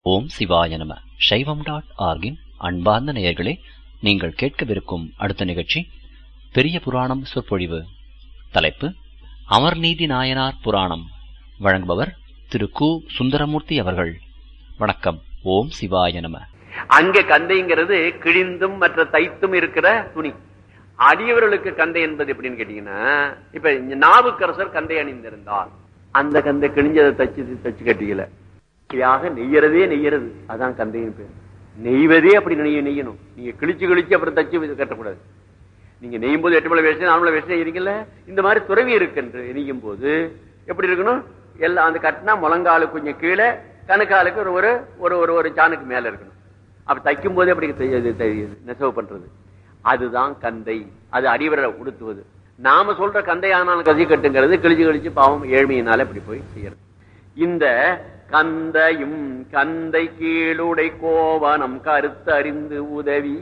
ஓம் சிவாய நம சைவம் டாட் ஆர்கின் அன்பார்ந்த நேயர்களே நீங்கள் கேட்கவிருக்கும் அடுத்த நிகழ்ச்சி பெரிய புராணம் சொற்பொழிவு தலைப்பு அமர்நீதி நாயனார் புராணம் வழங்குபவர் திரு கு சுந்தரமூர்த்தி அவர்கள் வணக்கம் ஓம் சிவாய நம அங்க கந்தைங்கிறது கிழிந்தும் மற்ற தைத்தும் இருக்கிற துணி அடியவர்களுக்கு கந்தை என்பது எப்படின்னு கேட்டீங்கன்னா இப்ப நாவுக்கரசர் கந்தை அணிந்திருந்தார் அந்த கந்தை கிழிஞ்சதை தச்சு தச்சு கட்டிக்கல யாக நெய்யறதே நெய்யறது அதான் கந்தையின் பேர் நெய்வதே அப்படி நெய்ய நெய்யணும் நீங்க கிழிச்சு கிழிச்சு அப்புறம் தச்சு கட்டக்கூடாது நீங்க நெய்யும் போது எட்டு மலை வேஷம் நாலு மலை வேஷம் இருக்கீங்கல்ல இந்த மாதிரி துறவி இருக்குன்று நெய்யும் போது எப்படி இருக்கணும் எல்லாம் அந்த கட்டினா முழங்காலு கொஞ்சம் கீழே கணுக்காலுக்கு ஒரு ஒரு ஒரு ஒரு ஒரு சாணுக்கு மேல இருக்கணும் அப்படி தைக்கும் போதே அப்படி தை- தை- நெசவு பண்றது அதுதான் கந்தை அது அடிவரை உடுத்துவது நாம சொல்ற கந்தை ஆனாலும் கதை கட்டுங்கிறது கிழிச்சு கிழிச்சு பாவம் ஏழ்மையினால இப்படி போய் செய்யறது இந்த கந்தையும் கந்தை கீழுடை கோவனம் கருத்தறிந்து உதவி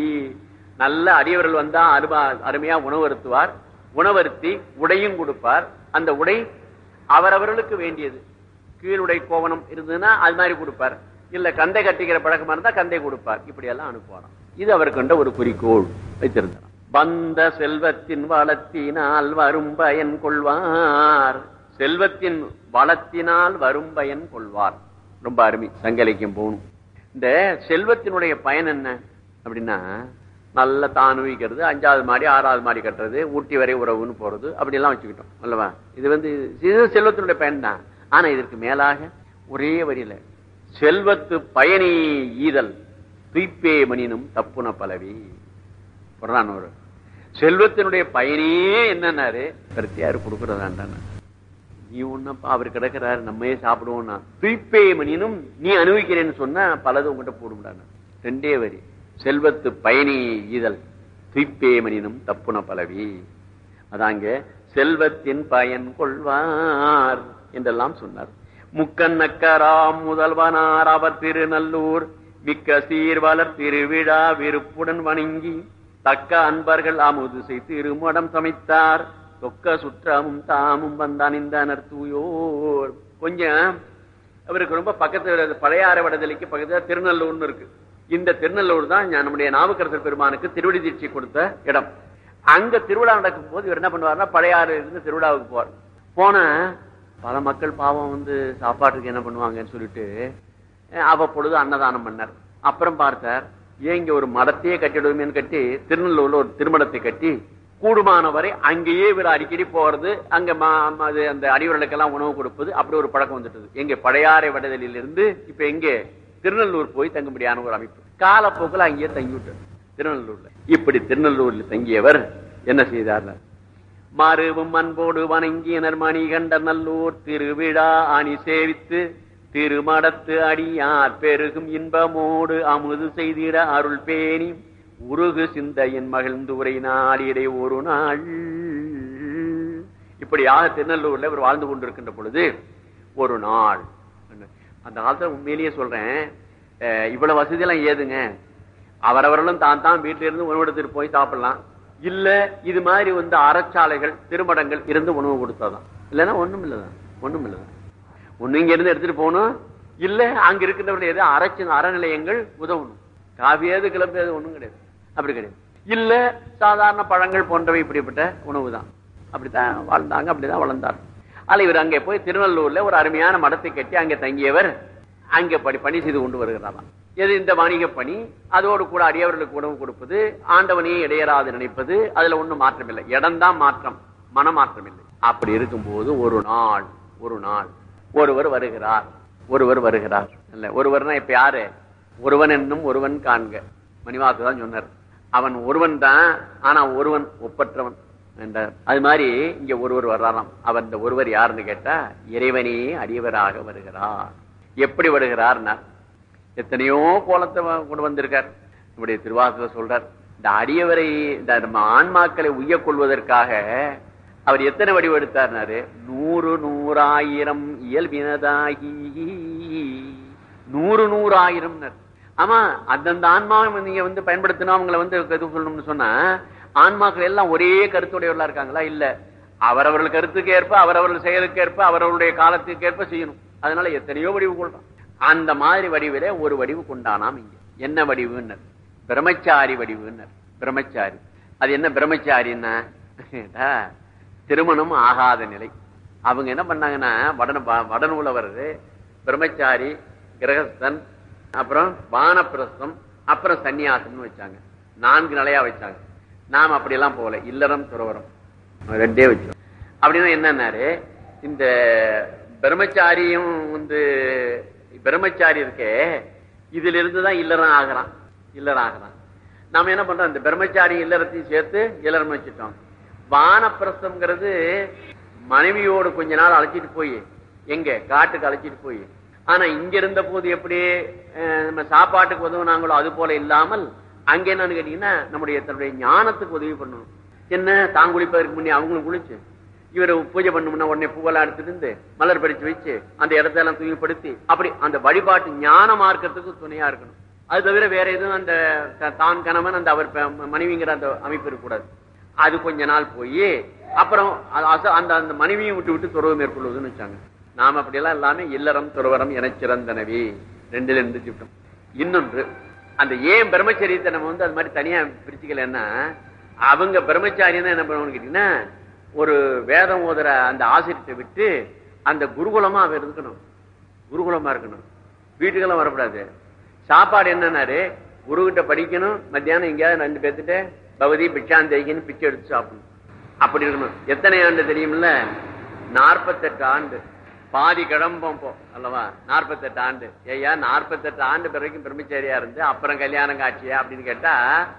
நல்ல அடியவர்கள் வந்தா அருமா அருமையா உணவருத்துவார் உணவருத்தி உடையும் கொடுப்பார் அந்த உடை அவரவர்களுக்கு வேண்டியது கீழுடை கோவனம் இருந்ததுன்னா அது மாதிரி கொடுப்பார் இல்ல கந்தை கட்டிக்கிற பழக்கமா இருந்தா கந்தை கொடுப்பார் இப்படி எல்லாம் அனுப்புவாராம் இது அவர் கண்ட ஒரு குறிக்கோள் வைத்திருந்தார் வந்த செல்வத்தின் வளத்தினால் வரும் பயன் கொள்வார் செல்வத்தின் வளத்தினால் வரும் பயன் கொள்வார் ரொம்ப அருமை சங்கலிக்கும் போகணும் இந்த செல்வத்தினுடைய பயன் என்ன அப்படின்னா நல்ல தானுவிக்கிறது அஞ்சாவது மாடி ஆறாவது மாடி கட்டுறது ஊட்டி வரை உறவுன்னு போறது அப்படி எல்லாம் வச்சுக்கிட்டோம் அல்லவா இது வந்து இது செல்வத்தினுடைய பயன் தான் ஆனா இதற்கு மேலாக ஒரே வரியில செல்வத்து பயனி ஈதல் துய்ப்பே மணினும் தப்புன பலவி ஒரு செல்வத்தினுடைய பயனே என்னன்னாரு கருத்தியாரு கொடுக்கறதாண்டான நீ ஒன்னப்பா அவர் கிடக்கிறாரு நம்மயே சாப்பிடுவோம்னா துய்ப்பே மணினும் நீ அனுபவிக்கிறேன்னு சொன்னா பலது உங்ககிட்ட போடும்டான ரெண்டே வரி செல்வத்து பயனி ஈதல் துய்ப்பே மணினும் தப்புன பலவி அதாங்க செல்வத்தின் பயன் கொள்வார் என்றெல்லாம் சொன்னார் முக்கண்ணக்கராம் முதல்வனார் அவர் திருநல்லூர் மிக்க சீர்வலர் திருவிழா விருப்புடன் வணங்கி தக்க அன்பர்கள் அமுது செய் திருமடம் சமைத்தார் தொக்க சுற்றமும் தாமும் வந்தான் இந்த தூயோர் கொஞ்சம் அவருக்கு ரொம்ப பக்கத்துல பழையாற வடதலிக்கு பக்கத்துல திருநல்லூர்னு இருக்கு இந்த திருநல்லூர் தான் ஞா- நம்முடைய நாவுக்கரசர் பெருமானுக்கு திருவடி தீட்சை கொடுத்த இடம் அங்க திருவிழா நடக்கும் போது இவர் என்ன பண்ணுவார்னா பழையாறு இருந்து திருவிழாவுக்கு போவார் போன பல மக்கள் பாவம் வந்து சாப்பாட்டுக்கு என்ன பண்ணுவாங்கன்னு சொல்லிட்டு அஹ், அவ்வப்பொழுது அன்னதானம் பண்ணார் அப்புறம் பார்த்தார் ஏன் இங்க ஒரு மடத்தையே கட்டிடுவோமேன்னு கட்டி திருநெல்லூர்ல ஒரு திருமணத்தை கட்டி கூடுமான வரை அங்கேயே இவர் அடிக்கடி போறது அங்க மா- ம- அது அந்த அடிவர்களுக்கெல்லாம் உணவு கொடுப்பது அப்படி ஒரு பழக்கம் வந்துட்டது எங்க பழையாறை வடதலில் இருந்து இப்ப எங்கே திருநெல்லூர் போய் தங்கும்படியான ஒரு அமைப்பு காலப்போக்கில் அங்கேயே தங்கி விட்டார் திருநெல்லூர்ல இப்படி திருநெல்லூர்ல தங்கியவர் என்ன செய்தார் மறுவும் அன்போடு வணங்கியனர் மணிகண்ட நல்லூர் திருவிழா அணி சேவித்து திருமடத்து அடியார் பெருகும் இன்பமோடு அமுது செய்திட அருள் பேணி உருகு சிந்தையின் மகிழ்ந்துரை நாடிடை ஒரு நாள் இப்படியாக திருநெல்லூர்ல இவர் வாழ்ந்து கொண்டிருக்கின்ற பொழுது ஒரு நாள் அந்த காலத்துல உண்மையிலேயே சொல்றேன் அஹ் இவ்வளவு வசதி எல்லாம் ஏதுங்க அவரவர்களும் தான் தான் வீட்டில இருந்து உணவெடுத்துட்டு போய் சாப்பிடலாம் இல்ல இது மாதிரி வந்து அறச்சாலைகள் திருமடங்கள் இருந்து உணவு கொடுத்தாதான் இல்லைன்னா ஒண்ணும் இல்லதான் ஒண்ணும் இல்லதான் ஒண்ணு இங்க இருந்து எடுத்துட்டு போகணும் இல்ல அங்க இருக்கின்றவர்கள் எது அரைச்சு அறநிலையங்கள் உதவணும் காவியாது கிளம்பியது ஒண்ணும் கிடையாது அப்படி கிடையாது இல்ல சாதாரண பழங்கள் போன்றவை இப்படிப்பட்ட உணவு தான் அப்படித்தான் வாழ்ந்தாங்க அப்படிதான் வளர்ந்தார் அதுல இவர் அங்கே போய் திருநெல்லூர்ல ஒரு அருமையான மடத்தை கட்டி அங்கே தங்கியவர் அங்கே பணி பணி செய்து கொண்டு வருகிறாராம் எது இந்த வணிக பணி அதோடு கூட அடியவர்களுக்கு உணவு கொடுப்பது ஆண்டவனையே இடையராது நினைப்பது அதுல ஒண்ணும் மாற்றம் இல்லை இடம்தான் மாற்றம் மனமாற்றம் இல்லை அப்படி இருக்கும்போது ஒரு நாள் ஒரு நாள் ஒருவர் வருகிறார் ஒருவர் வருகிறார் இல்ல ஒருவர்னா இப்ப யாரு ஒருவன் என்னும் ஒருவன் காண்க மணிவாக்கு தான் சொன்னார் அவன் ஒருவன் தான் ஆனா ஒருவன் ஒப்பற்றவன் என்றார் அது மாதிரி இங்க ஒருவர் வர்றாராம் அவர் இந்த ஒருவர் யாருன்னு கேட்டா இறைவனே அடியவராக வருகிறார் எப்படி வருகிறார்னா எத்தனையோ கோலத்தை வ- கொண்டு வந்திருக்கார் நம்முடைய திருவாசக சொல்றார் இந்த அடியவரை இந்த நம்ம ஆன்மாக்களை உய்யக் கொள்வதற்காக அவர் எத்தனை வடிவம் எடுத்தார்னாரு நூறு நூறாயிரம் இயல்பினதாகி நூறு நூறாயிரம் ஆமா அந்தந்த ஆன்மாவை நீங்க வந்து பயன்படுத்தினா அவங்களை வந்து எது சொல்லணும்னு சொன்னா ஆன்மாக்கள் எல்லாம் ஒரே கருத்துடையவர்களா இருக்காங்களா இல்ல அவரவர்கள் கருத்துக்கு ஏற்ப அவரவர்கள் செயலுக்கு ஏற்ப அவரவருடைய காலத்துக்கு ஏற்ப செய்யணும் அதனால எத்தனையோ வடிவு கொள்றான் அந்த மாதிரி வடிவிலே ஒரு வடிவு கொண்டானாம் இங்க என்ன வடிவுன்னர் பிரம்மச்சாரி வடிவுன்னர் பிரம்மச்சாரி அது என்ன பிரம்மச்சாரின்னா கேட்டா, திருமணம் ஆகாத நிலை அவங்க என்ன பண்ணாங்கன்னா வடன வடநூலவர் பிரம்மச்சாரி கிரகஸ்தன் அப்புறம் வானப்பிரஸ்தம் அப்புறம் சன்னியாசம்னு வச்சாங்க நான்கு நிலையா வச்சாங்க நாம் அப்படியெல்லாம் போகல இல்லறம் துறவரம் ரெண்டே வச்சோம் அப்படின்னா என்னன்னாரு இந்த பிரம்மச்சாரியும் வந்து பிரம்மச்சாரி இருக்கே இதுல இருந்துதான் இல்லறம் ஆகிறான் இல்லறம் ஆகிறான் நாம என்ன பண்றோம் இந்த பிரம்மச்சாரி இல்லறத்தையும் சேர்த்து இல்லறம் வச்சுட்டோம் வானப்பிரஸ்தம்ங்கிறது மனைவியோடு கொஞ்ச நாள் அழைச்சிட்டு போய் எங்க காட்டுக்கு அழைச்சிட்டு போய் ஆனா இங்க இருந்த போது எப்படி அஹ், நம்ம சாப்பாட்டுக்கு உதவுனாங்களோ அது போல இல்லாமல் அங்க என்னன்னு கேட்டீங்கன்னா நம்முடைய தன்னுடைய ஞானத்துக்கு உதவி பண்ணணும் என்ன தான் குளிப்பதற்கு முன்னே அவங்களும் குளிச்சு இவர் பூஜை பண்ணணும்னா உடனே பூவெல்லாம் எடுத்துட்டு இருந்து மலர் பறிச்சு வச்சு அந்த இடத்தெல்லாம் தூய்மைப்படுத்தி அப்படி அந்த வழிபாட்டு ஞான மார்க்கத்துக்கு துணையா இருக்கணும் அது தவிர வேற எதுவும் அந்த த- தான் கணவன் அந்த அவர் ப- மனைவிங்கிற அந்த அமைப்பு இருக்கக்கூடாது அது கொஞ்ச நாள் போய் அப்புறம் அது அச- அந்த அந்த மனைவியை விட்டு விட்டு துறவு மேற்கொள்வதுன்னு வச்சாங்க நாம அப்படியெல்லாம் எல்லாமே இல்லறம் துறவரம் என சிறந்தனவே ரெண்டுல இருந்து விட்டோம் இன்னொன்று அந்த ஏன் பிரம்மச்சரியத்தை நம்ம வந்து அது மாதிரி தனியா பிரிச்சுக்கலன்னா அவங்க பிரம்மச்சாரியம் என்ன பண்ணுவோம்னு கேட்டீங்கன்னா ஒரு வேதம் ஓதுற அந்த ஆசிரியத்தை விட்டு அந்த குருகுலமா அவ இருக்கணும் குருகுலமா இருக்கணும் வீட்டுக்கெல்லாம் வரக்கூடாது சாப்பாடு என்னன்னாரு குருகிட்ட படிக்கணும் மத்தியானம் எங்கேயாவது ரெண்டு பேர்த்துட்டு பகுதி பிச்சாந்தேகின்னு பிச்சை எடுத்து சாப்பிடணும் அப்படி இருக்கணும் எத்தனை ஆண்டு தெரியுமில்ல நாற்பத்தெட்டு ஆண்டு பாதி கிளம்பும் போ அல்லவா நாற்பத்தெட்டு ஆண்டு ஐயா நாற்பத்தெட்டு ஆண்டு பிறகு பிரம்மச்சாரியா இருந்து அப்புறம் கல்யாணம் காட்சியா அப்படின்னு கேட்டா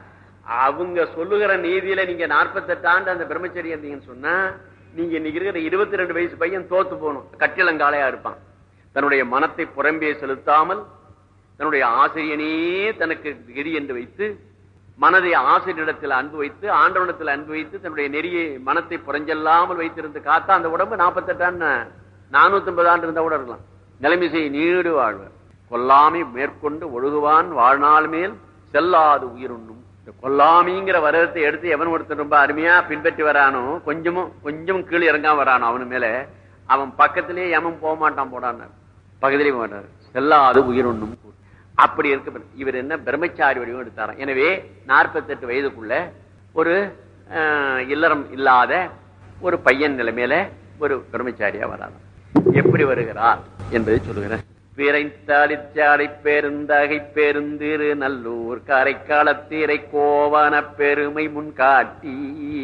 அவங்க சொல்லுகிற நீதியில நீங்க நாற்பத்தெட்டு ஆண்டு அந்த பிரம்மச்சரியம் இருந்தீங்கன்னு சொன்னா நீங்க இன்னைக்கு இருக்கிற இருபத்தி ரெண்டு வயசு பையன் தோத்து போகணும் கட்டிலங்காலையா இருப்பான் தன்னுடைய மனத்தை புறம்பே செலுத்தாமல் தன்னுடைய ஆசிரியனே தனக்கு கெதி என்று வைத்து மனதை ஆசிரியரிடத்தில் அன்பு வைத்து ஆண்டவனிடத்தில் அன்பு வைத்து தன்னுடைய நெறியை மனத்தை புறஞ்செல்லாமல் வைத்திருந்து காத்தா அந்த உடம்பு நாற்பத்தெட்டான்னு நானூத்தி ஐம்பது ஆண்டு இருந்தா கூட இருக்கலாம் நிலைமிசை நீடு வாழ்வர் கொல்லாமை மேற்கொண்டு ஒழுகுவான் வாழ்நாள் மேல் செல்லாது உயிருண்ணும் இந்த கொல்லாமிங்கிற வரதத்தை எடுத்து எவன் ஒருத்தன் ரொம்ப அருமையா பின்பற்றி வரானோ கொஞ்சமும் கொஞ்சம் கீழே இறங்காம வரானோ அவனு மேல அவன் பக்கத்திலேயே எவன் போக மாட்டான் போடான்னு பக்கத்திலேயே போக மாட்டாரு செல்லாது உயிருண்ணும் கூறு. அப்படி இருக்க இவர் என்ன பிரம்மச்சாரி வடிவம் எடுத்தாராம் எனவே நாற்பத்தெட்டு வயதுக்குள்ள ஒரு அஹ், இல்லறம் இல்லாத ஒரு பையன் நிலைமையில ஒரு பிரம்மச்சாரியா வராராம் எப்படி வருகிறார் என்பதை சொல்லுகிறேன் விரைந்தாளிச்சாலை பெருந்தகை பெருந்திரு நல்லூர் கரைக்காலத்தீரை கோவன பெருமை முன்காட்டி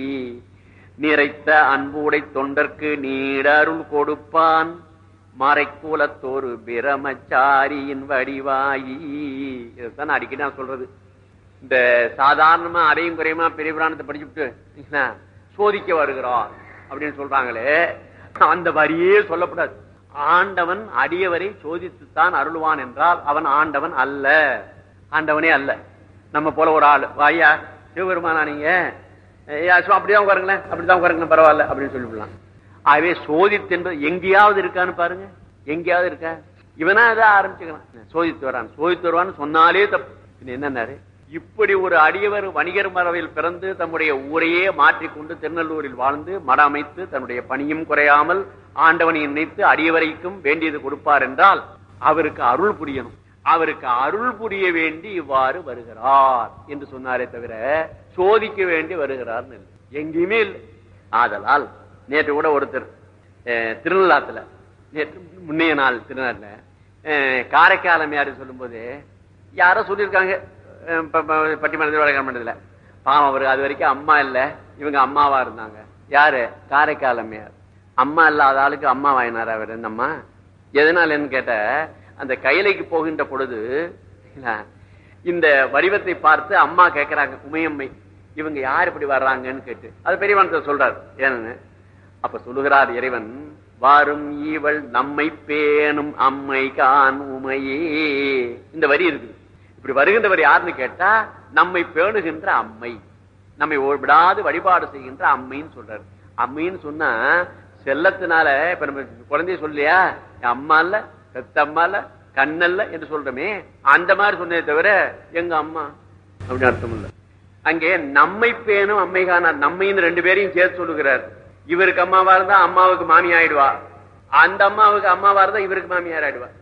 நிறைத்த அன்புடை தொண்டர்க்கு நீடருள் கொடுப்பான் மறைக்கூலத்தோரு பிரமச்சாரியின் வடிவாயி இதைத்தான் நான் அடிக்கடி நான் சொல்றது இந்த சாதாரணமா அரையும் குறையுமா பெரிய புராணத்தை படிச்சுட்டு என்ன, சோதிக்க வருகிறார் அப்படின்னு சொல்றாங்களே அந்த வரியே சொல்லக்கூடாது ஆண்டவன் அடியவரை சோதித்துத்தான் அருள்வான் என்றால் அவன் ஆண்டவன் அல்ல ஆண்டவனே அல்ல நம்ம போல ஒரு ஆள் வாயா சிவபெருமானா நீங்க ஐயா, சும்மா அப்படிதான் உட்காருங்களேன் அப்படிதான் உட்காருங்களேன் பரவாயில்ல அப்படின்னு சொல்லிவிடலாம் ஆகவே சோதித்து என்பது எங்கேயாவது இருக்கான்னு பாருங்க எங்கேயாவது இருக்கா இவனா ஏதோ ஆரம்பிச்சுக்கலாம் சோதித்து வரான் சோதித்து வருவான்னு சொன்னாலே தப்பு இது என்னன்னாரு இப்படி ஒரு அடியவர் வணிகர் மரபில் பிறந்து தம்முடைய ஊரையே மாற்றிக்கொண்டு திருநெல்லூரில் வாழ்ந்து மட அமைத்து தன்னுடைய பணியும் குறையாமல் ஆண்டவனை நினைத்து அடியவரைக்கும் வேண்டியது கொடுப்பார் என்றால் அவருக்கு அருள் புரியணும் அவருக்கு அருள் புரிய வேண்டி இவ்வாறு வருகிறார் என்று சொன்னாரே தவிர சோதிக்க வேண்டி வருகிறார் எங்கேயுமே இல்லை ஆதலால் நேற்று கூட ஒருத்தர் அஹ், திருநள்ளாத்துல நேற்று முன்னைய நாள் திருநாள்ல அஹ், காரைக்காலமையாரு சொல்லும்போது யாரோ சொல்லியிருக்காங்க அஹ், ப- ப- பட்டிமன்றத்தில் வழக்கம் பண்ணதுல பாவம் அவர் அது வரைக்கும் அம்மா இல்ல இவங்க அம்மாவா இருந்தாங்க யாரு காரைக்காலமையார் அம்மா இல்லாத ஆளுக்கு அம்மா வாயினார் அவர் இந்த அம்மா எதனாலன்னு கேட்ட அந்த கைலைக்கு போகின்ற பொழுது இல்ல, இந்த வடிவத்தை பார்த்து அம்மா கேட்கிறாங்க உமையம்மை இவங்க யார் இப்படி வர்றாங்கன்னு கேட்டு அது பெரியவனத்தை சொல்றாரு ஏன்னு அப்ப சொல்லுகிறார் இறைவன் வாரும் ஈவள் நம்மை பேணும் அம்மை கான் உமையே இந்த வரி இருக்குது இப்படி வருகின்றவர் யாருன்னு கேட்டா நம்மை பேணுகின்ற அம்மை நம்மை ஓ- விடாது வழிபாடு செய்கின்ற அம்மைன்னு சொல்றாரு அம்மைன்னு சொன்னா செல்லத்தினால இப்ப நம்ம குழந்தைய சொல்லியா என் அம்மா இல்ல பெத்த அம்மா இல்ல கண்ணல்ல என்று சொல்றோமே அந்த மாதிரி சொன்னதே தவிர எங்க அம்மா அப்படின்னு அர்த்தம் இல்ல அங்கே நம்மை பேணும் அம்மை காணார் நம்மைன்னு ரெண்டு பேரையும் சேர்த்து சொல்லுகிறார் இவருக்கு அம்மாவா இருந்தா அம்மாவுக்கு மாமி ஆயிடுவா அந்த அம்மாவுக்கு அம்மாவா இருந்தா இவருக்கு மாமியார் ஆயிடுவா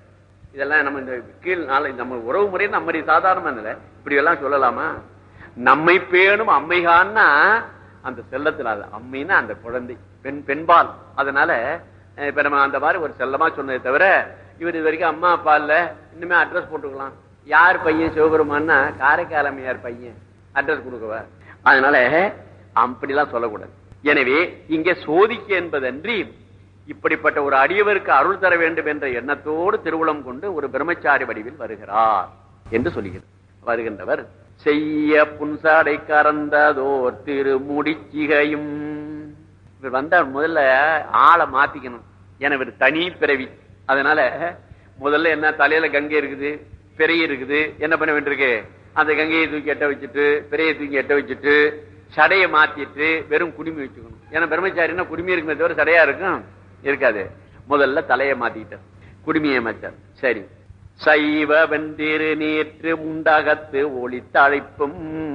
இதெல்லாம் நம்ம இந்த கீழ் நாளை நம்ம உறவு முறை நம்ம சாதாரணமா இல்லை இப்படி எல்லாம் சொல்லலாமா நம்மை பேணும் அம்மைகான்னா அந்த செல்லத்துல அது அம்மைன்னா அந்த குழந்தை பெண் பெண்பால் அதனால அஹ், இப்ப நம்ம அந்த மாதிரி ஒரு செல்லமா சொன்னதை தவிர இவர் இது வரைக்கும் அம்மா அப்பா இல்ல இன்னுமே அட்ரஸ் போட்டுக்கலாம் யார் பையன் சிவபெருமான்னா காரைக்கால் அம்மையார் பையன் அட்ரஸ் கொடுக்கவா அதனால அப்படிலாம் சொல்லக்கூடாது எனவே இங்கே சோதிக்க என்பதன்றி இப்படிப்பட்ட ஒரு அடியவருக்கு அருள் தர வேண்டும் என்ற எண்ணத்தோடு திருவுளம் கொண்டு ஒரு பிரம்மச்சாரி வடிவில் வருகிறார் என்று சொல்லுகிறது வருகின்றவர் செய்ய புன்சாடை கறந்ததோர் திருமுடிச்சிகையும் இவர் வந்தார் முதல்ல ஆளை மாத்திக்கணும் ஏன்னா இவர் தனி பிறவி அதனால முதல்ல என்ன தலையில கங்கை இருக்குது பிறை இருக்குது என்ன பண்ண வேண்டியிருக்கு அந்த கங்கையை தூக்கி எட்ட வச்சுட்டு பிறையை தூக்கி எட்ட வச்சுட்டு சடையை மாத்திட்டு வெறும் குடுமி வச்சுக்கணும் ஏன்னா பிரம்மச்சாரின்னா குடுமி இருக்குமே தவிர சடையா இருக்கும் இருக்காது முதல்ல தலையை மாத்திக்கிட்டார் குடுமியை மாத்தார் சரி சைவ வெந்திரு நேற்று முண்டகத்து ஒளித்தழைப்பும்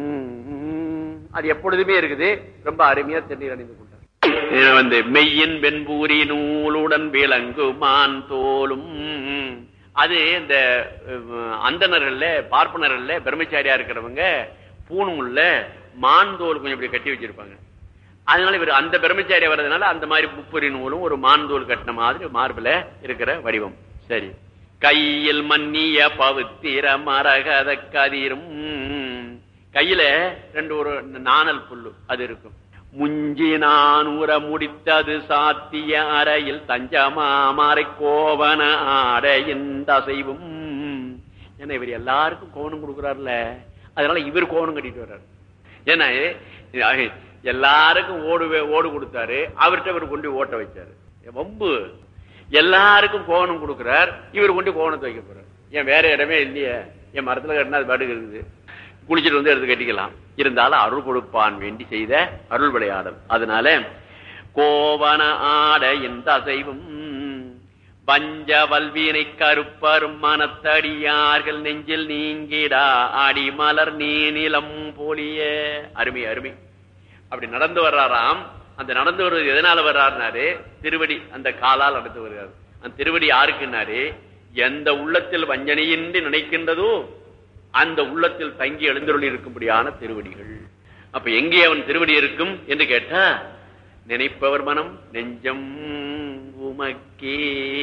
அது எப்பொழுதுமே இருக்குது ரொம்ப அருமையா தண்ணீர் அணிந்து கொண்டார் இது வந்து மெய்யின் வெண்பூரி நூலுடன் விளங்குமான் தோலும் அது இந்த அஹ், அந்தணர்கள்ல பார்ப்பனர்கள்ல பிரம்மச்சாரியா இருக்கிறவங்க பூணூல்ல மான் தோல் கொஞ்சம் இப்படி கட்டி வச்சிருப்பாங்க அதனால இவர் அந்த பிரம்மச்சாரியா வர்றதுனால அந்த மாதிரி முப்புரி நூலும் ஒரு மான் தோல் கட்டின மாதிரி மார்பில இருக்கிற வடிவம் சரி கையில் மன்னிய பவித்திர மரகத கதிரும் கையில ரெண்டு ஒரு நாணல் புல்லு அது இருக்கும் முஞ்சி நான் உற முடித்தது சாத்திய அறையில் தஞ்சமாமரை கோவன ஆடையின் தசைவும் ஏன்னா இவர் எல்லாருக்கும் கோவணம் கொடுக்குறாருல அதனால இவர் கோவணம் கட்டிட்டு வர்றாரு ஏன்னா இது எல்லாருக்கும் ஓடு வே- ஓடு கொடுத்தாரு அவர்கிட்ட இவர் கொண்டு போய் ஓட்ட வச்சாரு வம்பு எல்லாருக்கும் கோவணம் கொடுக்கிறார் இவர் கொண்டு கோவணத்தை வைக்க போறார் ஏன் வேற இடமே இல்லையே என் மரத்துல கட்டினா அது பாட்டுக்கு இருக்குது குளிச்சுட்டு வந்து எடுத்து கட்டிக்கலாம் இருந்தாலும் அருள் கொடுப்பான் வேண்டி செய்த அருள் விளையாடல் அதனால கோவன ஆட இந்த அசைவும் பஞ்ச வல்வீனை கருப்பரும் மனத்தடியார்கள் நெஞ்சில் நீங்கிடா அடிமலர் நீநிலம் போலிய அருமை அருமை அப்படி நடந்து வர்றாராம் அந்த நடந்து வர்றது எதனால வர்றாருனாரு திருவடி அந்த காலால் நடந்து வருகிறார் அந்த திருவடி யாருக்குன்னாரு எந்த உள்ளத்தில் வஞ்சனையின்றி நினைக்கின்றதோ அந்த உள்ளத்தில் தங்கி எழுந்தருளி இருக்கும்படியான திருவடிகள் அப்ப எங்கே அவன் திருவடி இருக்கும் என்று கேட்டா நினைப்பவர் மனம் நெஞ்சம் உமக்கே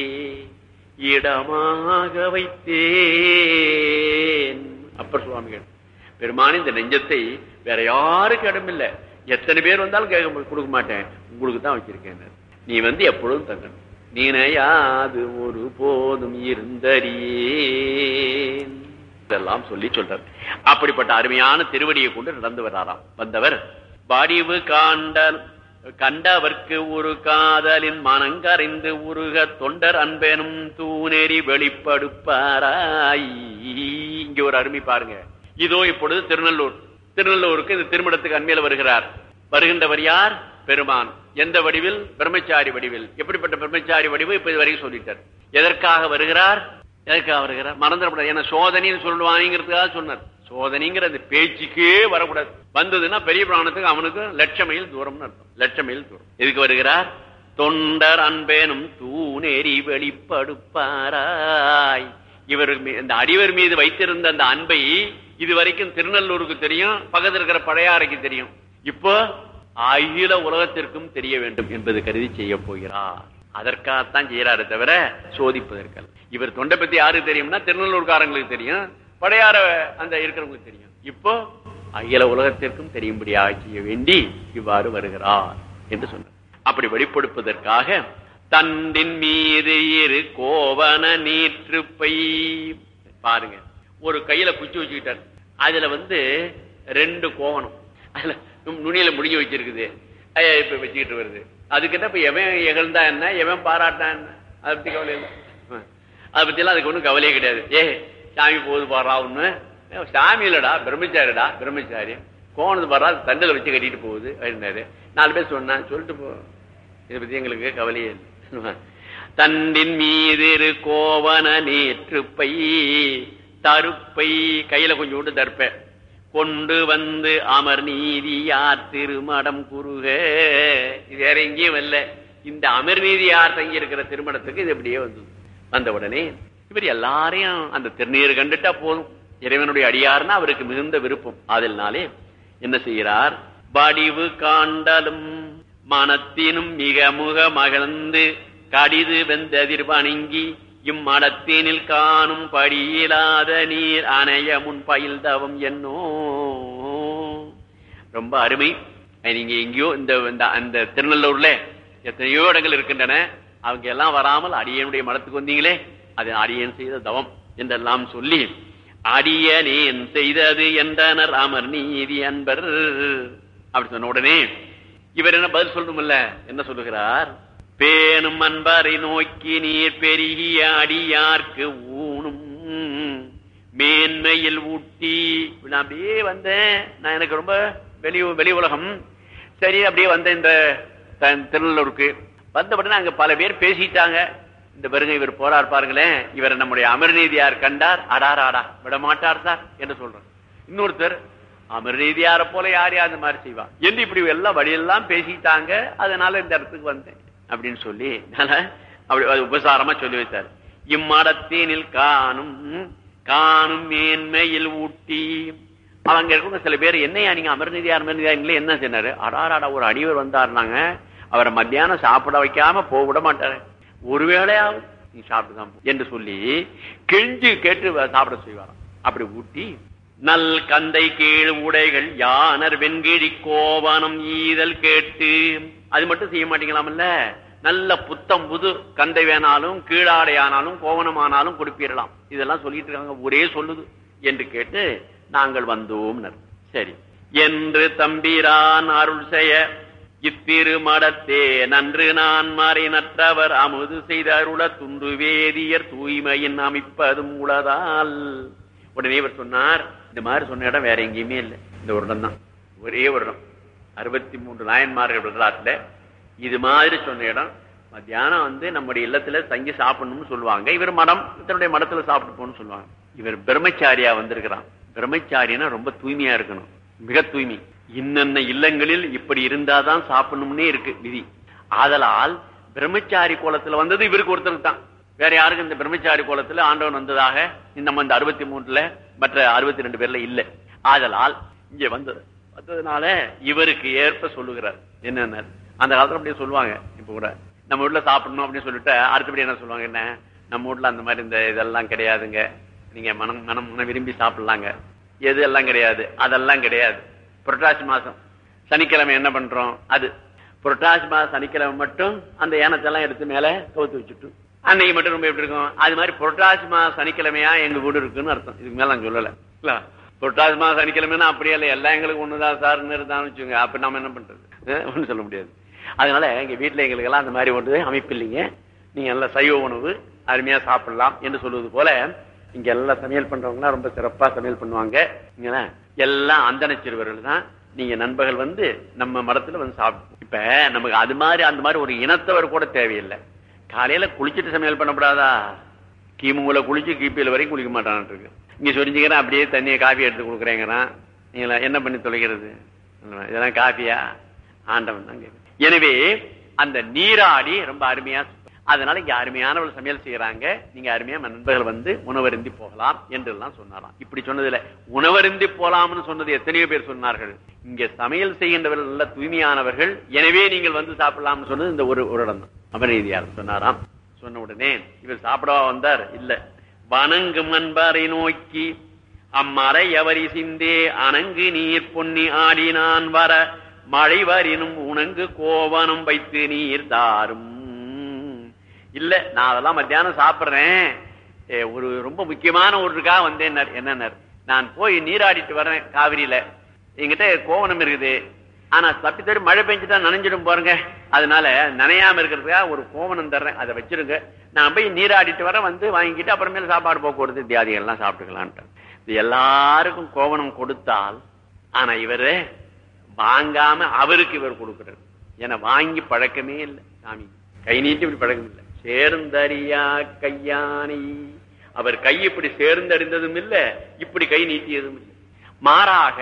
இடமாக வைத்தேன் அப்பர் சுவாமிகள் பெருமானி இந்த நெஞ்சத்தை வேற யாருக்கு இடமில்லை எத்தனை பேர் வந்தாலும் கேட்க மா- கொடுக்க மாட்டேன் உங்களுக்கு தான் வச்சிருக்கேன் நீ வந்து எப்பொழுதும் தங்கணும் நீனையாது ஒரு போதும் இருந்தறியேன் இதெல்லாம் சொல்லி சொல்றார் அப்படிப்பட்ட அருமையான திருவடியை கொண்டு நடந்து வர்றாராம் வந்தவர் வடிவு காண்டல் கண்டவர்க்கு ஒரு காதலின் மனங்கரைந்து உருக தொண்டர் அன்பெனும் தூணெறி வெளிப்படுப்பாராய் இங்க ஒரு அருமை பாருங்க இதோ இப்பொழுது திருநள்ளூர் திருநள்ளூருக்கு இந்த திருமணத்துக்கு அண்மையில வருகிறார் வருகின்றவர் யார் பெருமான் எந்த வடிவில் பிரம்மச்சாரி வடிவில் எப்படிப்பட்ட பிரம்மச்சாரி வடிவு இப்ப இது வரைக்கும் சொல்லிட்டார் எதற்காக வருகிறார் எதற்காக வருகிறார் மறந்துடக்கூடாது ஏன்னா சோதனைன்னு சொல்லுவாங்கிறதுக்காக சொன்னார் சோதனைங்கிற அந்த பேச்சுக்கே வரக்கூடாது வந்ததுன்னா பெரிய பிராணத்துக்கு அவனுக்கு லட்ச மைல் தூரம்னு அர்த்தம் லட்ச மைல் தூரம் எதுக்கு வருகிறார் தொண்டர் அன்பேனும் தூணேறி வெளிப்படுப்பாராய் இவர் மீ- இந்த அடிவர் மீது வைத்திருந்த அந்த அன்பை இதுவரைக்கும் திருநள்ளூருக்கு தெரியும் பக்கத்தில் இருக்கிற பழையாறைக்கு தெரியும் இப்போ அகில உலகத்திற்கும் தெரிய வேண்டும் என்பது கருதி செய்ய போகிறார் அதற்காகத்தான் செய்யறாரு தவிர சோதிப்பதற்கல்ல இவர் தொண்டை பத்தி யாருக்கு தெரியும்னா திருநள்ளூர்காரங்களுக்கு தெரியும் பழையாற அந்த இருக்கிறவங்களுக்கு தெரியும் இப்போ அகில உலகத்திற்கும் தெரியும்படியாக செய்ய வேண்டி இவ்வாறு வருகிறார் என்று சொன்னார் அப்படி வெளிப்படுப்பதற்காக தண்டின் மீது இரு கோவன நீற்றுப்பை பாருங்க ஒரு கையில குச்சி வச்சுக்கிட்டார் அதுல வந்து ரெண்டு கோவணம் அதுல நும் நுனியில முடிஞ்சு வச்சிருக்குது ஐயா, இப்ப வச்சுக்கிட்டு வருது அதுக்கு என்ன இப்ப எவன் இகழ்ந்தா என்ன எவன் பாராட்டா என்ன அதை பத்தி கவலை இல்லை ஆ. அதை பத்தி எல்லாம் அதுக்கு ஒண்ணும் கவலையே கிடையாது ஏ சாமி போகுது பாரா ஒண்ணு சாமி இல்லடா பிரம்மச்சாரிடா பிரம்மச்சாரி கோணது பாரா தண்டில வச்சு கட்டிட்டு போகுது அப்படின்னாரு நாலு பேர் சொன்னான் சொல்லிட்டு போ இதை பத்தி எங்களுக்கு கவலையே இல்லை தண்டின் மீது இரு கோவன நேற்றுப்பை தருப்பை கையில கொஞ்சம் விட்டு தருப்ப கொண்டு வந்து அமர் நீதியார் திருமடம் குறுக இது வேற எங்கேயும் வரல இந்த அமர் நீதியார் தங்கி இருக்கிற திருமணத்துக்கு இது இப்படியே வந்தது வந்த உடனே இவர் எல்லாரையும் அந்த திருநீர் கண்டுட்டா போதும் இறைவனுடைய அடியார்னா அவருக்கு மிகுந்த விருப்பம் அதனாலே என்ன செய்கிறார் வடிவு காண்டலும் மனத்தினும் மிக முக மகிழ்ந்து கடிது வெந்ததிர் வணங்கி இம்மடத்தினில் காணும் படியிலாத நீர் அணைய முன் பயில்தவம் என்னோ ரொம்ப அருமை நீங்க எங்கேயோ இந்த இந்த- அந்த திருநெல்லூர்ல எத்தனையோ இடங்கள் இருக்கின்றன அவங்க எல்லாம் வராமல் அடியனுடைய மடத்துக்கு வந்தீங்களே அது அடியன் செய்த தவம் என்றெல்லாம் சொல்லி அடியனேன் செய்தது என்றனர் அமர் நீதி அன்பர் அப்படி சொன்ன உடனே இவர் என்ன பதில் சொல்லணும்ல என்ன சொல்லுகிறார் பேணும் அன்பரை நோக்கி நீர் பெருகிய அடியார்க்கு ஊனும் மேன்மையில் ஊட்டி நான் அப்படியே வந்தேன் நான் எனக்கு ரொம்ப வெளி வெளி உலகம் சரி அப்படியே வந்தேன் இந்த த- திருநெல்லூருக்கு வந்தபடினா அங்க பல பேர் பேசிட்டாங்க இந்த பாருங்க இவர் போறார் பாருங்களேன் இவர் நம்முடைய அமர்நீதியார் கண்டார் அடாரா அடா விட மாட்டார் சார் என்று சொல்றார் இன்னொருத்தர் அமர்நீதியார போல யார் யார் அந்த மாதிரி செய்வா என்று இப்படி எல்லாம் வழியெல்லாம் பேசிட்டாங்க அதனால இந்த இடத்துக்கு வந்தேன் அப்படின்னு சொல்லி அதனால அப்படி அது உபசாரமா சொல்லி வைத்தார் இம்மடத்தேனில் காணும் காணும் மேன்மையில் ஊட்டி அவங்க இருக்கவங்க சில பேர் என்னையா நீங்க அமர்நிதியார் அமர்நிதியார் என்ன சொன்னாரு அடாராடா ஒரு அடிவர் வந்தாருனாங்க அவரை மத்தியானம் சாப்பிட வைக்காம போக விட மாட்டாரு ஒருவேளையாவது நீ சாப்பிட்டு தான் போ என்று சொல்லி கெஞ்சு கேட்டு சாப்பிட செய்வாராம் அப்படி ஊட்டி நல் கந்தை கீழ் உடைகள் யானர் வெண்கிழி கோவனம் ஈதல் கேட்டு அது மட்டும் செய்ய மாட்டீங்களாமல்ல நல்ல புத்தம் புது கந்தை வேணாலும் கீழாடை ஆனாலும் கோவனமானாலும் கொடுப்பீரலாம் இதெல்லாம் சொல்லிட்டு இருக்காங்க ஒரே சொல்லுது என்று கேட்டு நாங்கள் வந்தோம் சரி என்று தம்பிரான் அருள் செய்ய இத்திருமடத்தே நன்று நான் மாறி நற்றவர் அமுது செய்த அருள துண்டு வேதியர் தூய்மையின் அமைப்பதும் உளதால் உடனே இவர் சொன்னார் இந்த மாதிரி சொன்ன இடம் வேற எங்கேயுமே இல்லை இந்த ஒரு இடம் தான் ஒரே ஒரு இடம் அறுபத்தி மூன்று நாயன்மார்கள் வரலாற்றுல இது மாதிரி சொன்ன இடம் மத்தியானம் வந்து நம்முடைய இல்லத்துல தங்கி சாப்பிடணும்னு சொல்லுவாங்க இவர் மடம் தன்னுடைய மடத்துல சாப்பிட்டு போகணும்னு சொல்லுவாங்க இவர் பிரம்மச்சாரியா வந்திருக்கிறான் பிரம்மச்சாரினா ரொம்ப தூய்மையா இருக்கணும் மிக தூய்மை இன்னென்ன இல்லங்களில் இப்படி இருந்தாதான் சாப்பிடணும்னே இருக்கு விதி ஆதலால் பிரம்மச்சாரி கோலத்துல வந்தது இவருக்கு ஒருத்தருக்கு தான் வேற யாருக்கும் இந்த பிரம்மச்சாரி கோலத்துல ஆண்டவன் வந்ததாக நம்ம இந்த அறுபத்தி மூணுல மற்ற அறுபத்தி ரெண்டு பேர்ல இல்ல ஆதலால் இங்க வந்தது வந்ததுனால இவருக்கு ஏற்ப சொல்லுகிறார் என்னென்ன அந்த காலத்துல அப்படியே சொல்லுவாங்க இப்ப கூட நம்ம வீட்டுல சாப்பிடணும் அப்படின்னு சொல்லிட்டு அடுத்தபடி என்ன சொல்லுவாங்க என்ன நம்ம வீட்டுல அந்த மாதிரி இந்த இதெல்லாம் கிடையாதுங்க நீங்க மனம் மனம் மனம் விரும்பி சாப்பிடலாங்க எது எல்லாம் கிடையாது அதெல்லாம் கிடையாது புரட்டாசி மாசம் சனிக்கிழமை என்ன பண்றோம் அது புரட்டாசி மாசம் சனிக்கிழமை மட்டும் அந்த ஏனத்தெல்லாம் எடுத்து மேல கவுத்து வச்சுட்டு அன்னைக்கு மட்டும் ரொம்ப எப்படி இருக்கும் அது மாதிரி புரட்டாசி மாசம் சனிக்கிழமையா எங்க வீடு இருக்குன்னு அர்த்தம் இதுக்கு மேல நான் சொல்லல இல்ல புரட்டாசி மாசம் சனிக்கிழமைன்னா அப்படியே இல்லை எல்லாம் எங்களுக்கு ஒண்ணுதான் சார்னு இருந்தான்னு வச்சுங்க அப்ப நம்ம என்ன பண்றது அஹ் ஒண்ணும் சொல்ல முடியாது அதனால எங்க வீட்டுல எங்களுக்கு எல்லாம் அந்த மாதிரி ஒன்று அமைப்பு இல்லைங்க நீங்க நல்ல சைவ உணவு அருமையா சாப்பிடலாம் என்று சொல்வது போல இங்க எல்லாம் சமையல் பண்றவங்க ரொம்ப சிறப்பா சமையல் பண்ணுவாங்க இங்க எல்லாம் அந்தன சிறுவர்கள் தான் நீங்க நண்பர்கள் வந்து நம்ம மரத்துல வந்து சாப்பிட்டு இப்ப நமக்கு அது மாதிரி அந்த மாதிரி ஒரு இனத்தவர் கூட தேவையில்லை காலையில குளிச்சுட்டு சமையல் பண்ணக்கூடாதா கிமுல குளிச்சு கிபியில் வரைக்கும் குளிக்க மாட்டான் இருக்கு இங்க சொரிஞ்சுக்கிறேன் அப்படியே தண்ணியை காஃபி எடுத்து கொடுக்குறேங்கிறான் நீங்களா என்ன பண்ணி தொலைகிறது இதெல்லாம் காஃபியா ஆண்டவன் தான் கேட்கு எனவே அந்த நீராடி ரொம்ப அருமையா அதனால இங்க அருமையானவர்கள் சமையல் செய்யறாங்க நீங்க அருமையா நண்பர்கள் வந்து உணவருந்தி போகலாம் என்று எல்லாம் சொன்னாராம் இப்படி சொன்னதுல உணவருந்தி போலாம்னு சொன்னது எத்தனையோ பேர் சொன்னார்கள் இங்க சமையல் செய்கின்றவர்கள் நல்ல தூய்மையானவர்கள் எனவே நீங்கள் வந்து சாப்பிடலாம்னு சொன்னது இந்த ஒரு ஒரு இடம் தான் அபநீதியார் சொன்னாராம் சொன்ன உடனே இவர் சாப்பிடவா வந்தார் இல்ல வணங்கும் அன்பரை நோக்கி அம்மறை எவரி சிந்தே அணங்கு நீர் பொன்னி ஆடி நான் வர மழை வரினும் உணங்கு கோவனம் வைத்து நீர் தாரும் இல்ல நான் அதெல்லாம் மத்தியானம் சாப்பிடுறேன் ஏ, ஒரு ரொம்ப முக்கியமான ஒன்றுக்காக வந்தேன் என்னன்னார் நான் போய் நீராடிட்டு வரேன் காவிரியில என்கிட்ட கோவணம் இருக்குது ஆனா தப்பி தப்பி மழை பெஞ்சுட்டா நனைஞ்சிடும் பாருங்க அதனால நனையாம இருக்கிறதுக்காக ஒரு கோவணம் தர்றேன் அதை வச்சிருங்க நான் போய் நீராடிட்டு வரேன் வந்து வாங்கிட்டு அப்புறமேல சாப்பாடு போக்குவரத்து தியாதிகள் எல்லாம் சாப்பிட்டுக்கலான்ட்டு இது எல்லாருக்கும் கோவணம் கொடுத்தால் ஆனா இவரு வாங்காம அவருக்கு இவர் கொடுக்கிறார் ஏன்னா வாங்கி பழக்கமே இல்லை சாமி கை நீட்டி இப்படி பழக்கம் இல்லை சேர்ந்தறியா கையானை அவர் கை இப்படி சேர்ந்தறிந்ததும் இல்ல இப்படி கை நீட்டியதும் இல்லை மாறாக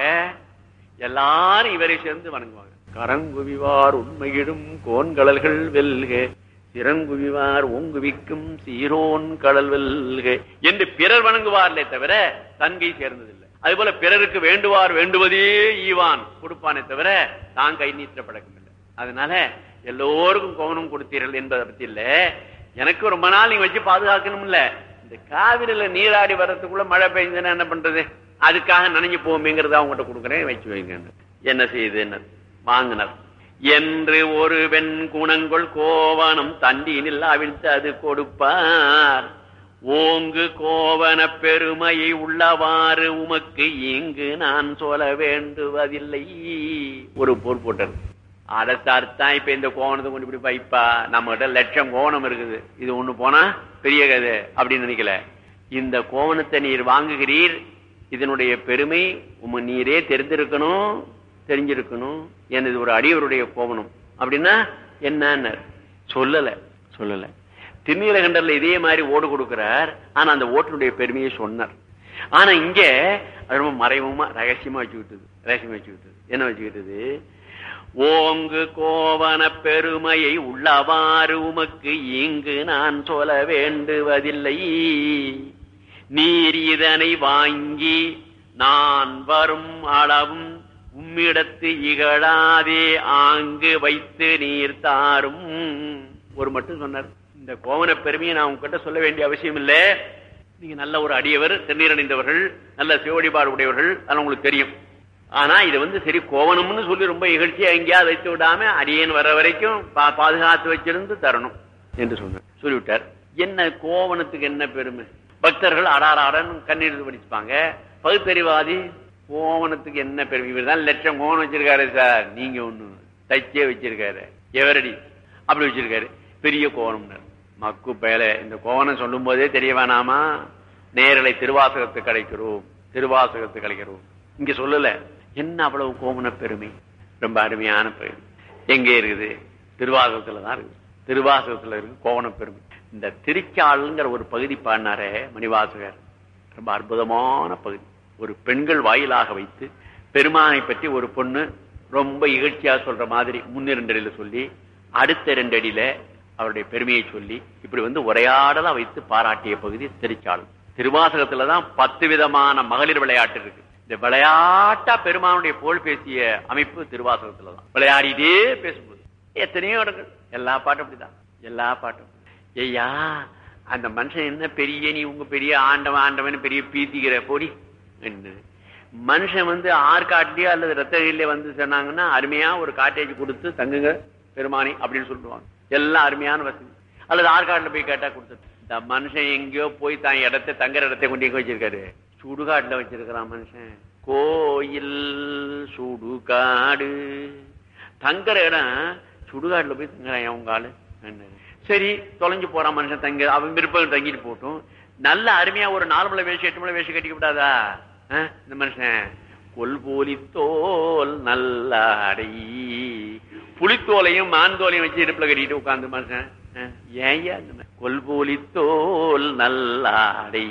எல்லாரும் இவரை சேர்ந்து வணங்குவாங்க கரங்குவிவார் உண்மையிடும் கோன்கடல்கள் வெல்க சிறங்குவிவார் ஓங்குவிக்கும் சீரோன் கடல் வெல்க என்று பிறர் வணங்குவார்களே தவிர தன்கை சேர்ந்ததில்லை அதுபோல பிறருக்கு வேண்டுவார் வேண்டுவதே ஈவான் கொடுப்பானே தவிர தான் கை நீட்ட பழக்கம் இல்லை அதனால எல்லோருக்கும் கவனம் கொடுத்தீர்கள் என்பதை பத்தி இல்ல எனக்கு ரொம்ப நாள் நீங்க வச்சு பாதுகாக்கணும் இல்ல இந்த காவிரியில நீராடி வர்றதுக்குள்ள மழை பெய்ஞ்சதுன்னா என்ன பண்றது அதுக்காக நனைஞ்சு போமேங்கிறத அவங்ககிட்ட கொடுக்குறேன் வச்சு வைங்க என்ன செய்யுது என்ன வாங்கினர் என்று ஒரு வெண் குணங்கொள் கோவனம் தண்டினில் அவிழ்த்து அது கொடுப்பார் ஓங்கு கோவன பெருமையை உள்ளவாறு உமக்கு இங்கு நான் சொல்ல வேண்டுவதில்லை ஒரு போர் போட்டது அடுத்தான் இப்ப இந்த கோவணத்தை கொண்டு இப்படி வைப்பா நம்ம கிட்ட லட்சம் கோவணம் இருக்குது இது ஒண்ணு போனா பெரிய கதை அப்படின்னு நினைக்கல இந்த கோவணத்தை நீர் வாங்குகிறீர் இதனுடைய பெருமை உம நீரே தெரிந்திருக்கணும் தெரிஞ்சிருக்கணும் எனது ஒரு அடியவருடைய கோவணம் அப்படின்னா என்ன சொல்லல சொல்லல திருநீலகண்டர்ல இதே மாதிரி ஓடு கொடுக்கிறார் ஆனா அந்த ஓட்டுடைய பெருமையை சொன்னார் ஆனா இங்க அது ரொம்ப மறைமுகமா ரகசியமா வச்சுக்கிட்டது ரகசியமா வச்சுக்கிட்டது என்ன வச்சுக்கிட்டது ஓங்கு கோவன பெருமையை உள்ளவாறு உமக்கு இங்கு நான் சொல்ல வேண்டுவதில்லை நீர் இதனை வாங்கி நான் வரும் அளவும் உம்மிடத்து இகழாதே ஆங்கு வைத்து நீர் தாரும் ஒரு மட்டும் சொன்னார் இந்த கோவன பெருமையை நான் உங்ககிட்ட சொல்ல வேண்டிய அவசியம் இல்ல நீங்க நல்ல ஒரு அடியவர் திருநீர் அணிந்தவர்கள் நல்ல சிவடிபாடு உடையவர்கள் அதெல்லாம் உங்களுக்கு தெரியும் ஆனா இது வந்து சரி கோவணம்னு சொல்லி ரொம்ப இகழ்ச்சியா எங்கேயாவது வைத்து விடாம அடியேன் வர வரைக்கும் பா- பாதுகாத்து வச்சிருந்து தரணும் என்று சொன்னார் சொல்லிவிட்டார் என்ன கோவணத்துக்கு என்ன பெருமை பக்தர்கள் அடாராடன் கண்ணீர் வடிச்சுப்பாங்க பகுத்தறிவாதி கோவணத்துக்கு என்ன பெருமை இவர் தான் லட்சம் கோவணம் வச்சிருக்காரு சார் நீங்க ஒண்ணு தச்சே வச்சிருக்காரு எவரடி அப்படி வச்சிருக்காரு பெரிய கோவணம்னார் மக்கு பேல இந்த கோவணம் சொல்லும் போதே தெரிய வேணாமா நேரலை திருவாசகத்துக்கு கிடைக்கிறோம் திருவாசகத்துக்கு கிடைக்கிறோம் இங்க சொல்லல என்ன அவ்வளவு கோவண பெருமை ரொம்ப அருமையான பெருமை எங்க இருக்குது திருவாசகத்துல தான் இருக்கு திருவாசகத்துல இருக்கு கோவண பெருமை இந்த திருச்சாளுங்கிற ஒரு பகுதி பாடினாரே மணிவாசகர் ரொம்ப அற்புதமான பகுதி ஒரு பெண்கள் வாயிலாக வைத்து பெருமானை பற்றி ஒரு பொண்ணு ரொம்ப இகழ்ச்சியா சொல்ற மாதிரி முன்னிரண்டடியில சொல்லி அடுத்த ரெண்டு அடியில அவருடைய பெருமையை சொல்லி இப்படி வந்து உரையாடலா வைத்து பாராட்டிய பகுதி திருச்சாள் திருவாசகத்துலதான் பத்து விதமான மகளிர் விளையாட்டு இருக்கு இந்த விளையாட்டா பெருமானுடைய புகழ் பேசிய அமைப்பு திருவாசகத்துலதான் விளையாடிட்டே பேசும்போது எத்தனையோ இடங்கள் எல்லா பாட்டும் அப்படிதான் எல்லா பாட்டும் ஐயா அந்த மனுஷன் என்ன பெரிய நீ உங்க பெரிய ஆண்டவன் ஆண்டவன் பெரிய பீத்திக்கிற பொடி என்று மனுஷன் வந்து ஆற்காட்டிலேயோ அல்லது ரத்தகிரிலே வந்து சொன்னாங்கன்னா அருமையா ஒரு காட்டேஜ் கொடுத்து தங்குங்க பெருமானி அப்படின்னு சொல்லுவாங்க எல்லாம் அருமையான வசதி அல்லது ஆற்காட்டுல போய் கேட்டா கொடுத்து இந்த மனுஷன் எங்கேயோ போய் தான் இடத்தை தங்குற இடத்தை கொண்டு எங்க வச்சிருக்காரு சுடுகாட்டுல வச்சிருக்கிறான் மனுஷன் கோயில் சுடுகாடு தங்குற இடம் சுடுகாட்டுல போய் தங்குறான் உங்க ஆளு என்னது? சரி தொலைஞ்சு போறான் மனுஷன் தங்க அவன் விருப்பம் தங்கிட்டு போட்டும் நல்ல அருமையா ஒரு நாலு மலை வேஷம் எட்டு மலை வேஷம் கட்டிக்க விடாதா ஆ? இந்த மனுஷன் கொல்போலி தோல் நல்லாடை புலித்தோலையும் மான்தோலையும் வச்சு இடுப்புல கட்டிட்டு உட்கார்ந்து மனுஷன் ஆ? ஏன்யா இந்த மாதிரி? கொல்போலி தோல் நல்லாடை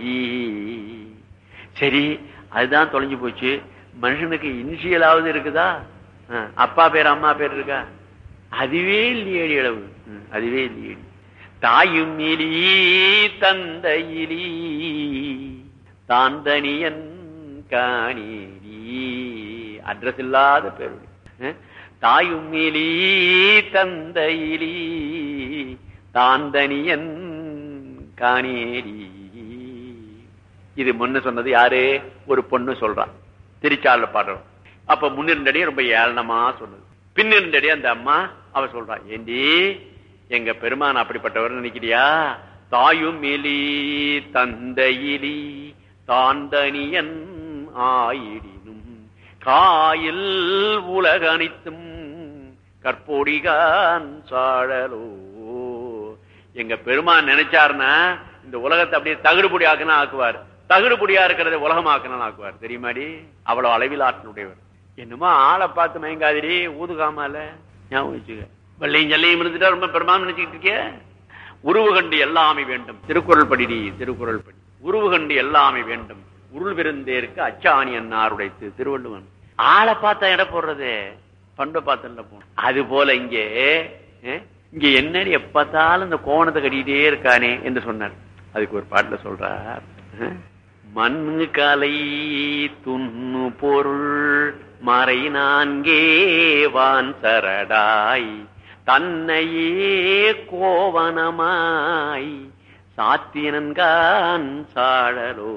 சரி அதுதான் தொலைஞ்சு போச்சு மனுஷனுக்கு இனிஷியலாவது இருக்குதா ஆ, அப்பா பேர் அம்மா பேர் இருக்கா அதுவே இல்லையடி அளவு ம், அதுவே இல்லையடி தாயும் இலி தந்தையிலி தாந்தனியன் காணீரி அட்ரஸ் இல்லாத பேர் தாயும் இலி தந்தையிலி தாந்தனியன் காணேரி இது முன்ன சொன்னது யாரு ஒரு பொண்ணு சொல்றான் திருச்சால பாடுறோம் அப்ப முன்னிருந்தடி ரொம்ப ஏளனமா சொன்னது பின்னிருந்தடி அந்த அம்மா அவ சொல்றா ஏண்டி எங்க பெருமான் அப்படிப்பட்டவர் நினைக்கிறியா தாயும் இலி தந்தையிலி தாந்தனியன் ஆயிடினும் காயில் உலக அனைத்தும் கற்போடிகான் சாழலோ எங்க பெருமான் நினைச்சாருன்னா இந்த உலகத்தை அப்படியே தகுடுபுடி ஆக்குனா ஆக்குவார் தகுடுபுடியா இருக்கிறத உலகமாக்கணும் ஆக்குவார் தெரியுமாடி அவ்வளவு அளவில் ஆற்றலுடையவர் என்னமோ ஆளை பார்த்து மயங்காதிரி ஊதுகாமால ஞாபகம் வச்சுக்க வெள்ளையும் ஜல்லையும் இருந்துட்டா ரொம்ப பெருமான் நினைச்சுக்கிட்டு இருக்கிய உருவு கண்டு எல்லாமே வேண்டும் திருக்குறள் படிடி திருக்குறள் படி உருவு கண்டு எல்லாமே வேண்டும் உருள் விருந்தேருக்கு அச்சாணி அன்னார் உடைத்து திருவள்ளுவன் ஆளை பார்த்தா எடை போடுறது பண்பை பார்த்தல போன அது போல இங்கே அஹ், இங்க என்னடி எப்பத்தாலும் இந்த கோவணத்தை கட்டிக்கிட்டே இருக்கானே என்று சொன்னார் அதுக்கு ஒரு பாட்டுல சொல்றார் அஹ், மண்ணு கலை துண்ணு பொருள் மறை நான்கே வான் சரடாய் தன்னையே கோவனமாய் சாத்தியனன்கான் சாழலோ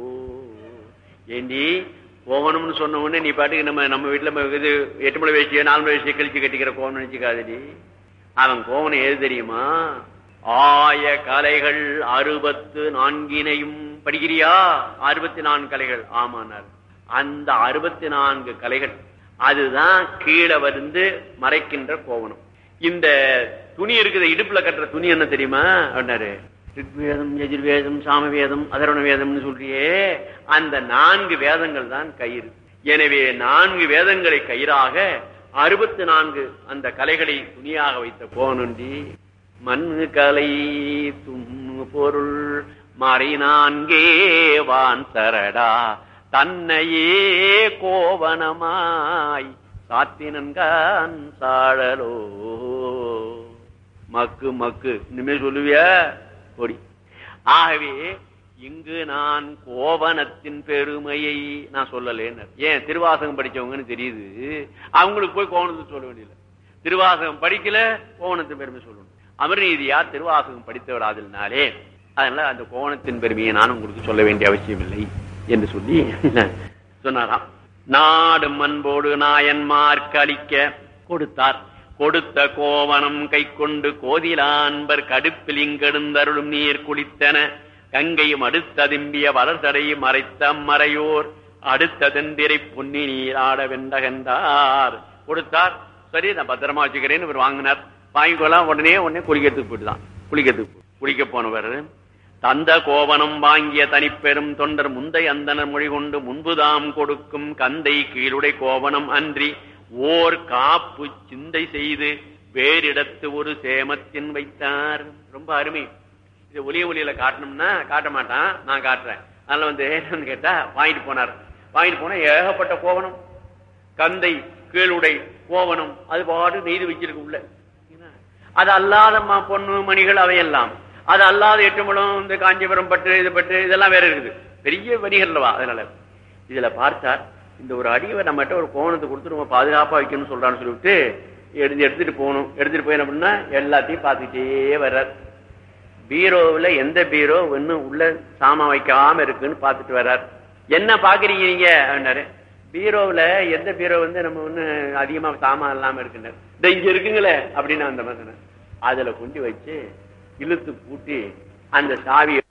ஏண்டி கோவணம்னு சொன்ன உடனே நீ பாட்டுக்கு நம்ம நம்ம வீட்டுல நம்ம இது எட்டு மணி வயசு நாலு மணி வயசு கழிச்சு கட்டிக்கிற கோவணம் நினைச்சுக்காதடி அவன் கோவணம் எது தெரியுமா ஆய கலைகள் அறுபத்து நான்கினையும் படிக்கிறியா அறுபத்தி நான்கு கலைகள் ஆமானார் அந்த அறுபத்தி நான்கு கலைகள் அதுதான் கீழே வந்து மறைக்கின்ற கோவணம் இந்த துணி இருக்குது இடுப்புல கட்டுற துணி என்ன தெரியுமா அப்படின்னாரு ரிக்வேதம் எஜுர்வேதம் சாமவேதம் அதர்வண வேதம்னு சொல்றியே அந்த நான்கு வேதங்கள் தான் கயிறு எனவே நான்கு வேதங்களை கயிறாக அறுபத்தி நான்கு அந்த கலைகளை துணியாக வைத்த கோவனுண்டி மண்ணு கலை துண்ணு பொருள் மறை நான்கே வான் சரடா தன்னையே கோவனமாய் சாத்தினன்கான் சாழலோ மக்கு மக்கு இனிமே சொல்லுவிய கொடி ஆகவே இங்கு நான் கோவனத்தின் பெருமையை நான் சொல்லலேன்னு ஏன் திருவாசகம் படிச்சவங்கன்னு தெரியுது அவங்களுக்கு போய் கோவணத்தை சொல்ல வேண்டியது திருவாசகம் படிக்கல கோவணத்தின் பெருமை சொல்லணும் அமர்நீதியா திருவாசகம் படித்து விடாதனாலே அதனால அந்த கோவணத்தின் பெருமையை நான் உங்களுக்கு சொல்ல வேண்டிய அவசியம் இல்லை என்று சொல்லி சொன்னாராம் நாடும் அன்போடு நாயன்மார்க்கு அளிக்க கொடுத்தார் கொடுத்த கோவணம் கை கொண்டு கோதிலான்பர் கடுப்பில் இங்கெடுந்தருளும் நீர் குளித்தன கங்கையும் அடுத்ததிம்பிய வளர்தடை மறைத்த மறையோர் அடுத்த தெந்திரை பொன்னி நீர் ஆட வென்றகன்றார் கொடுத்தார் சரி நான் பத்திரமா வச்சுக்கிறேன்னு இவர் வாங்கினார் வாங்கிக்கொள்ளலாம் உடனே உடனே குளிக்கிறதுக்கு போயிட்டுதான் குளிக்கிறதுக்கு போ- குளிக்க போனவர் தந்த கோவனம் வாங்கிய தனிப்பெரும் தொண்டர் முந்தை அந்தனர் மொழி கொண்டு முன்புதாம் கொடுக்கும் கந்தை கீழுடை கோவனம் அன்றி ஓர் காப்பு சிந்தை செய்து வேறிடத்து ஒரு சேமத்தின் வைத்தார் ரொம்ப அருமை இது ஒளிய ஒளியில காட்டணும்னா காட்ட மாட்டான் நான் காட்டுறேன் அதனால வந்து என்னன்னு கேட்டா வாங்கிட்டு போனார் வாங்கிட்டு போனா ஏகப்பட்ட கோவணம் கந்தை கீழுடை கோவணம் அது பாடு நெய்து வச்சிருக்கு உள்ள என்ன? அது அல்லாத ம- பொண்ணு மணிகள் அவையெல்லாம் அது அல்லாத எட்டுமுளம் இந்த காஞ்சிபுரம் பட்டு இது பட்டு இதெல்லாம் வேற இருக்குது பெரிய வணிகர்லவா அதனால இதுல பார்த்தார் இந்த ஒரு அடிவை நம்மகிட்ட ஒரு கோவணத்தை கொடுத்து நம்ம பாதுகாப்பா வைக்கணும்னு சொல்றான்னு சொல்லிவிட்டு எடுத்து எடுத்துட்டு போகணும் எடுத்துட்டு போய் என்ன பண்ணா எல்லாத்தையும் பார்த்துக்கிட்டே வர்றார் பீரோவுல எந்த பீரோ இன்னும் உள்ள சாமான் வைக்காம இருக்குன்னு பார்த்துட்டு வர்றார் என்ன பாக்குறீங்க நீங்க அப்படின்னாரு பீரோவுல எந்த பீரோ வந்து நம்ம ஒண்ணு அதிகமா சாமான் இல்லாம இருக்குன்னாரு "இதோ இங்க இருக்குங்களே அப்படின்னு அந்த மாதிரி சொன்னார். அதுல கொண்டு வச்சு இழுத்து பூட்டி அந்த சாவியை